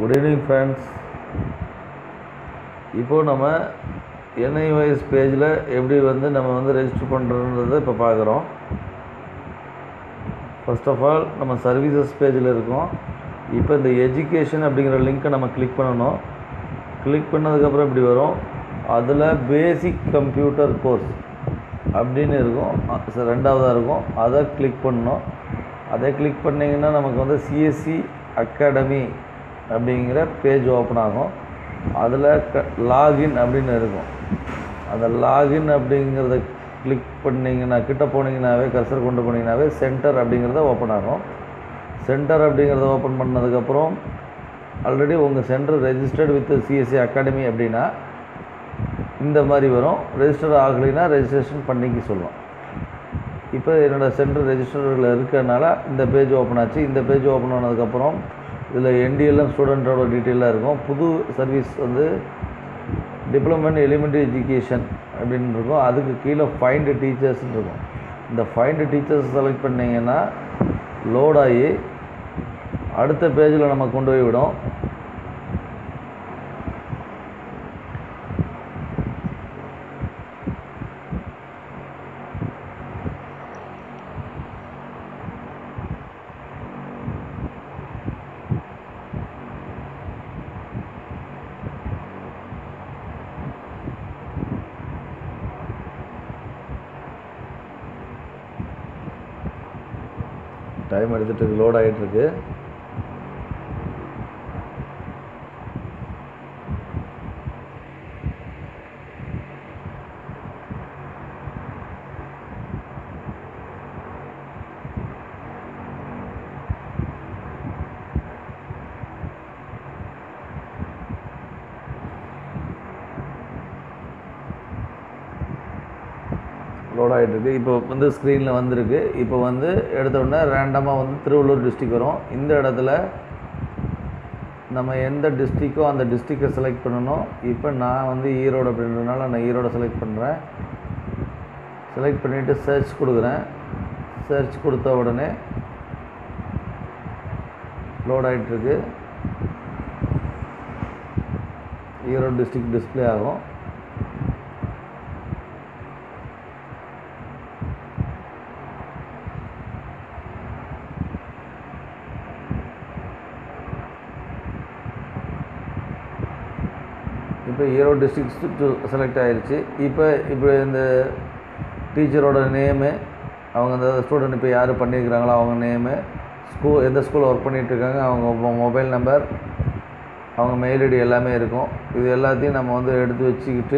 good evening friends இப்போது நம்ம NIOS பேஜில் எப்படி வந்து நம்ம வந்து ரெஜிஸ்டர் பண்ணுறோன்றதை இப்போ பார்க்குறோம் ஃபர்ஸ்ட் ஆஃப் ஆல் நம்ம சர்வீசஸ் பேஜில் இருக்கோம் இப்போ இந்த எஜுகேஷன் அப்படிங்கிற லிங்க்கை நம்ம கிளிக் பண்ணணும் கிளிக் பண்ணதுக்கப்புறம் இப்படி வரும் அதில் பேசிக் கம்ப்யூட்டர் கோர்ஸ் அப்படின்னு இருக்கும் அ- ரெண்டாவதாக இருக்கும் அதை கிளிக் பண்ணணும் அதை கிளிக் பண்ணிங்கன்னா நமக்கு வந்து சிஎஸ்சி அகாடமி அப்படிங்கிற பேஜ் ஓப்பன் ஆகும் அதில் க லாகின் அப்படின்னு இருக்கும் அந்த லாகின் அப்படிங்கிறத கிளிக் பண்ணிங்கன்னா கிட்ட போனீங்கன்னாவே கர்சர் கொண்டு போனீங்கன்னாவே சென்டர் அப்படிங்கிறத ஓப்பன் ஆகும் சென்டர் அப்படிங்கிறத ஓப்பன் பண்ணதுக்கப்புறம் ஆல்ரெடி உங்கள் centre registered with CSC academy அப்படின்னா இந்த மாதிரி வரும் ரெஜிஸ்டர் ஆகலைன்னா ரெஜிஸ்ட்ரேஷன் பண்ணிக்க சொல்லும் இப்போ என்னோடய சென்டர் ரெஜிஸ்டரில் இருக்கறனால இந்த பேஜ் ஓப்பன் ஆச்சு இந்த பேஜ் ஓப்பன் ஆனதுக்கப்புறம் இதில் என்டிஎல்எம் ஸ்டூடெண்ட்டோட டீட்டெயிலாக இருக்கும் புது சர்வீஸ் வந்து டிப்ளமன் எலிமெண்ட்ரி எஜுகேஷன் அப்படின்னு இருக்கும் அதுக்கு கீழே ஃபைண்ட் டீச்சர்ஸ்னு இருக்கும் இந்த ஃபைண்ட் டீச்சர்ஸ் செலக்ட் பண்ணிங்கன்னா லோட் ஆகி அடுத்த பேஜில் நம்ம கொண்டு போய் விடும் டைம் எடுத்துகிட்டு இருக்கு லோட் ஆகிட்டு இருக்கு லோட் ஆகிட்டு இருக்கு இப்போ வந்து ஸ்க்ரீனில் வந்திருக்கு இப்போ வந்து எடுத்த உடனே ரேண்டமாக வந்து திருவள்ளூர் டிஸ்ட்ரிக் வரும் இந்த இடத்துல நம்ம எந்த டிஸ்ட்ரிக்கோ அந்த டிஸ்ட்ரிக்கை செலக்ட் பண்ணணும் இப்போ நான் வந்து ஈரோடு அப்படின்றதுனால நான் ஈரோடை செலக்ட் பண்ணுறேன் செலக்ட் பண்ணிவிட்டு சர்ச் கொடுக்குறேன் சர்ச் கொடுத்த உடனே லோட் ஆகிட்டுருக்கு ஈரோடு டிஸ்ட்ரிக்ட் டிஸ்ப்ளே ஆகும் இப்போ ஈரோடு டிஸ்ட்ரிக்ட் செலக்ட் ஆயிருச்சு இப்போ இப்போ இந்த டீச்சரோட நேமு அவங்க அந்த ஸ்டூடெண்ட் இப்போ யார் பண்ணியிருக்கிறாங்களோ அவங்க நேமு ஸ்கூல் எந்த ஸ்கூலில் ஒர்க் பண்ணிகிட்ருக்காங்க அவங்க மொபைல் நம்பர் அவங்க மெயில் ஐடி எல்லாமே இருக்கும் இது எல்லாத்தையும் நம்ம வந்து எடுத்து வச்சுக்கிட்டு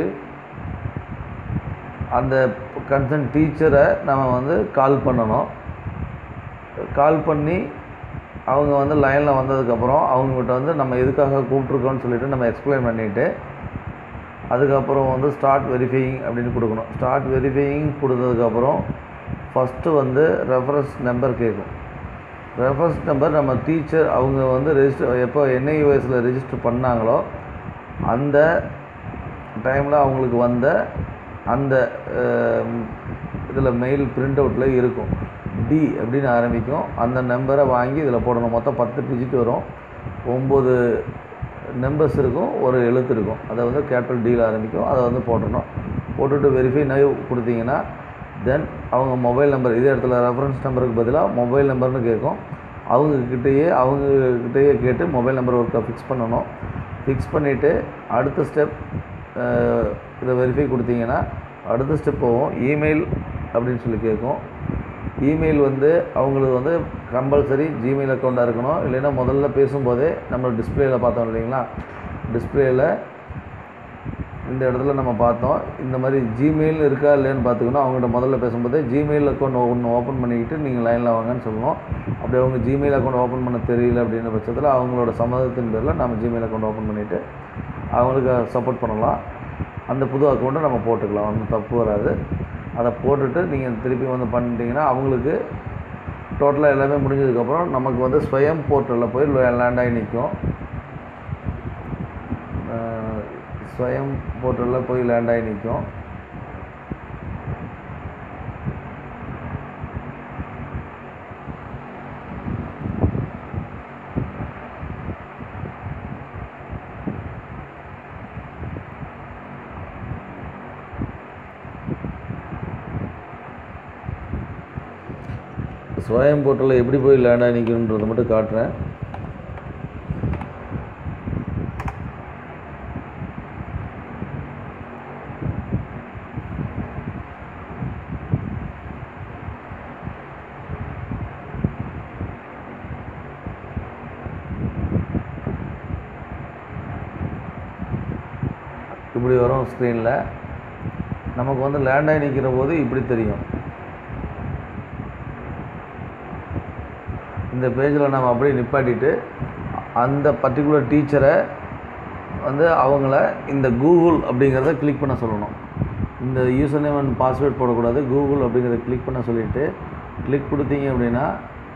அந்த கன்சர்ன் டீச்சரை நம்ம வந்து கால் பண்ணணும் கால் பண்ணி அவங்க வந்து லைனில் வந்ததுக்கப்புறம் அவங்ககிட்ட வந்து நம்ம எதுக்காக கூப்பிட்ருக்கோன்னு சொல்லிட்டு நம்ம எக்ஸ்பிளைன் பண்ணிவிட்டு அதுக்கப்புறம் வந்து ஸ்டார்ட் வெரிஃபையிங் அப்படின்னு கொடுக்கணும் ஸ்டார்ட் வெரிஃபையிங் கொடுத்ததுக்கப்புறம் ஃபஸ்ட்டு வந்து ரெஃபரன்ஸ் நம்பர் கேட்கும் ரெஃபரன்ஸ் நம்பர் நம்ம டீச்சர் அவங்க வந்து ரெஜிஸ்டர் எப்போ என்ஐயூஎஸில் ரெஜிஸ்டர் பண்ணாங்களோ அந்த டைமில் அவங்களுக்கு வந்த அந்த இதில் மெயில் பிரிண்ட் அவுட்டில் இருக்கும் டி அப்படின்னு ஆரம்பிக்கும் அந்த நம்பரை வாங்கி இதில் போடணும் மொத்தம் பத்து டிஜிட் வரும் ஒம்பது நம்பர்ஸ் இருக்கும் ஒரு எழுத்து இருக்கும் அதை வந்து கேபிட்டல் டியில் ஆரம்பிக்கும் அதை வந்து போடணும் போட்டுட்டு வெரிஃபை நைவ் கொடுத்தீங்கன்னா தென் அவங்க மொபைல் நம்பர் இதே இடத்துல ரெஃபரன்ஸ் நம்பருக்கு பதிலாக மொபைல் நம்பர்னு கேட்கும் அவங்கக்கிட்டேயே அவங்கக்கிட்டேயே கேட்டு மொபைல் நம்பர் ஒருக்கா ஃபிக்ஸ் பண்ணணும் ஃபிக்ஸ் பண்ணிவிட்டு அடுத்த ஸ்டெப் இதை வெரிஃபை கொடுத்தீங்கன்னா அடுத்த ஸ்டெப் போகும் இமெயில் அப்படின்னு சொல்லி கேட்கும் இமெயில் வந்து அவங்களுக்கு வந்து கம்பல்சரி ஜிமெயில் அக்கௌண்ட்டாக இருக்கணும் இல்லைன்னா முதல்ல பேசும்போதே நம்ம டிஸ்பிளேயில் பார்த்தோம் இல்லைங்களா டிஸ்பிளேயில் இந்த இடத்துல நம்ம பார்த்தோம் இந்த மாதிரி ஜிமெயில் இருக்கா இல்லைன்னு பார்த்துக்கணும் அவங்கள்ட்ட முதல்ல பேசும்போது ஜிமெயில் அக்கௌண்ட் ஒன்று ஓப்பன் பண்ணிக்கிட்டு நீங்கள் லைனில் வாங்கன்னு சொல்லணும் அப்படி அவங்க ஜிமெயில் அக்கௌண்ட் ஓப்பன் பண்ண தெரியல அப்படின்ற பட்சத்தில் அவங்களோட சம்மதத்தின் பேரில் நம்ம ஜிமெயில் அக்கௌண்ட் ஓப்பன் பண்ணிவிட்டு அவங்களுக்கு சப்போர்ட் பண்ணலாம் அந்த புது அக்கௌண்ட்டை நம்ம போட்டுக்கலாம் ஒன்றும் தப்பு வராது அதை போட்டுட்டு நீங்கள் திருப்பி வந்து பண்ணிட்டீங்கன்னா அவங்களுக்கு டோட்டலாக எல்லாமே முடிஞ்சதுக்கப்புறம் நமக்கு வந்து ஸ்வயம் போர்ட்டலில் போய் லேண்ட் ஆகி நிற்கும் ஸ்வயம் போர்ட்டலில் போய் லேண்ட் ஆகி நிற்கும் ஸ்வயம் போர்ட்டலில் எப்படி போய் லேண்ட் ஆகி நிற்கணுன்றதை மட்டும் காட்டுறேன் இப்படி வரும் ஸ்க்ரீனில் நமக்கு வந்து லேண்ட் ஆகி நிற்கிற போது இப்படி தெரியும் இந்த பேஜில் நம்ம அப்படியே நிப்பாட்டிட்டு அந்த பர்டிகுலர் டீச்சரை வந்து அவங்கள இந்த கூகுள் அப்படிங்கிறத கிளிக் பண்ண சொல்லணும் இந்த யூசர் நேம் அண்ட் பாஸ்வேர்ட் போடக்கூடாது கூகுள் அப்படிங்கிறத கிளிக் பண்ண சொல்லிவிட்டு கிளிக் கொடுத்தீங்க அப்படின்னா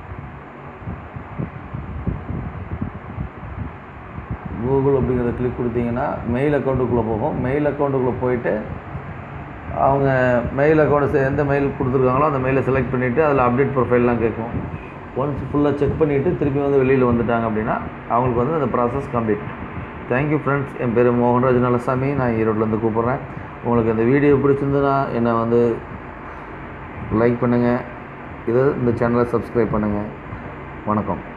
கூகுள் அப்படிங்கிறத கிளிக் கொடுத்தீங்கன்னா மெயில் அக்கௌண்ட்டுக்குள்ளே போகும் மெயில் அக்கௌண்ட்டுக்குள்ளே போயிட்டு அவங்க மெயில் அக்கௌண்ட்டை எந்த மெயில் கொடுத்துருக்காங்களோ அந்த மெயிலை செலக்ட் பண்ணிவிட்டு அதில் அப்டேட் ப்ரொஃபைல்லாம் கேட்கும் ஒன்ஸ் ஃபுல்லாக செக் பண்ணிவிட்டு திருப்பி வந்து வெளியில் வந்துட்டாங்க அப்படின்னா அவங்களுக்கு வந்து அந்த ப்ராசஸ் கம்ப்ளீட் தேங்க்யூ ஃப்ரெண்ட்ஸ் என் பேர் மோகன்ராஜ் நலசாமி நான் ஈரோட்லேருந்து கூப்பிட்றேன் உங்களுக்கு இந்த வீடியோ பிடிச்சிருந்துன்னா என்னை வந்து லைக் பண்ணுங்கள் இதை இந்த சேனலை சப்ஸ்கிரைப் பண்ணுங்கள் வணக்கம்